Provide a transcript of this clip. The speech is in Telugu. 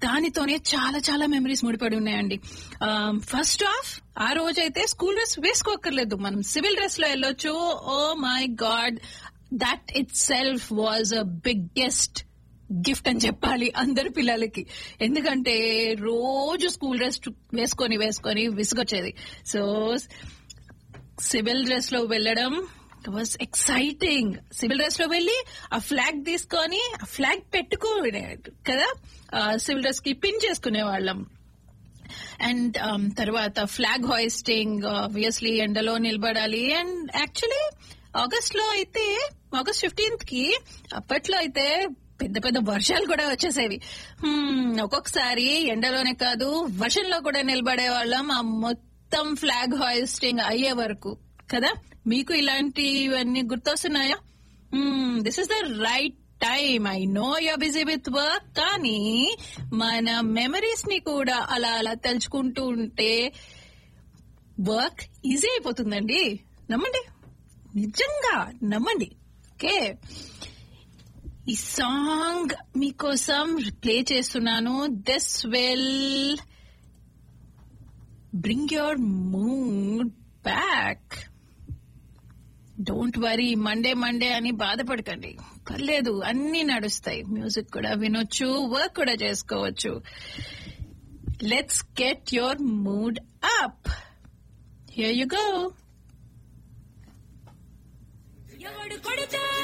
దానితోనే చాలా చాలా మెమరీస్ ముడిపడి ఉన్నాయండి ఫస్ట్ ఆఫ్ ఆ రోజైతే స్కూల్ డ్రెస్ వేసుకోక్కర్లేదు మనం సివిల్ డ్రెస్ లో వెళ్ళొచ్చు ఓ మై గాడ్ దట్ ఇట్ సెల్ఫ్ వాజ్ అ బిగ్గెస్ట్ గిఫ్ట్ అని చెప్పాలి అందరి పిల్లలకి ఎందుకంటే రోజు స్కూల్ డ్రెస్ వేసుకొని వేసుకొని విసుగొచ్చేది సో సివిల్ డ్రెస్ లో వెళ్ళడం వాజ్ ఎక్సైటింగ్ సివిల్ డ్రెస్ లో వెళ్ళి ఆ ఫ్లాగ్ తీసుకొని ఆ ఫ్లాగ్ పెట్టుకోనే కదా సివిల్ డ్రెస్ కి పిన్ చేసుకునే వాళ్ళం అండ్ తర్వాత ఫ్లాగ్ హాయిస్టింగ్ ఆబ్వియస్లీ ఎండలో నిలబడాలి అండ్ యాక్చువల్లీ ఆగస్ట్ లో అయితే ఆగస్ట్ ఫిఫ్టీన్త్ కి అప్పట్లో అయితే పెద్ద పెద్ద వర్షాలు కూడా వచ్చేసేవి హ్మ్, ఒక్కొక్కసారి ఎండలోనే కాదు వర్షంలో కూడా నిలబడే వాళ్ళం ఆ మొత్తం ఫ్లాగ్ హాయిస్టింగ్ అయ్యే వరకు కదా మీకు ఇలాంటివన్నీ గుర్తొస్తున్నాయా this is the right time I know you busy with work కానీ మన మెమరీస్ ని కూడా అలా అలా తలుచుకుంటూ ఉంటే వర్క్ ఈజీ అయిపోతుందండి నమ్మండి నిజంగా నమ్మండి ఓకే ఈ సాంగ్ మీకోసం ప్లే చేస్తున్నాను this will bring your mood back don't worry Monday Monday అని బాధపడకండి పర్లేదు అన్ని నడుస్తాయి మ్యూజిక్ కూడా వినొచ్చు వర్క్ కూడా చేసుకోవచ్చు let's get your mood up here you go ఎవడు కొడితే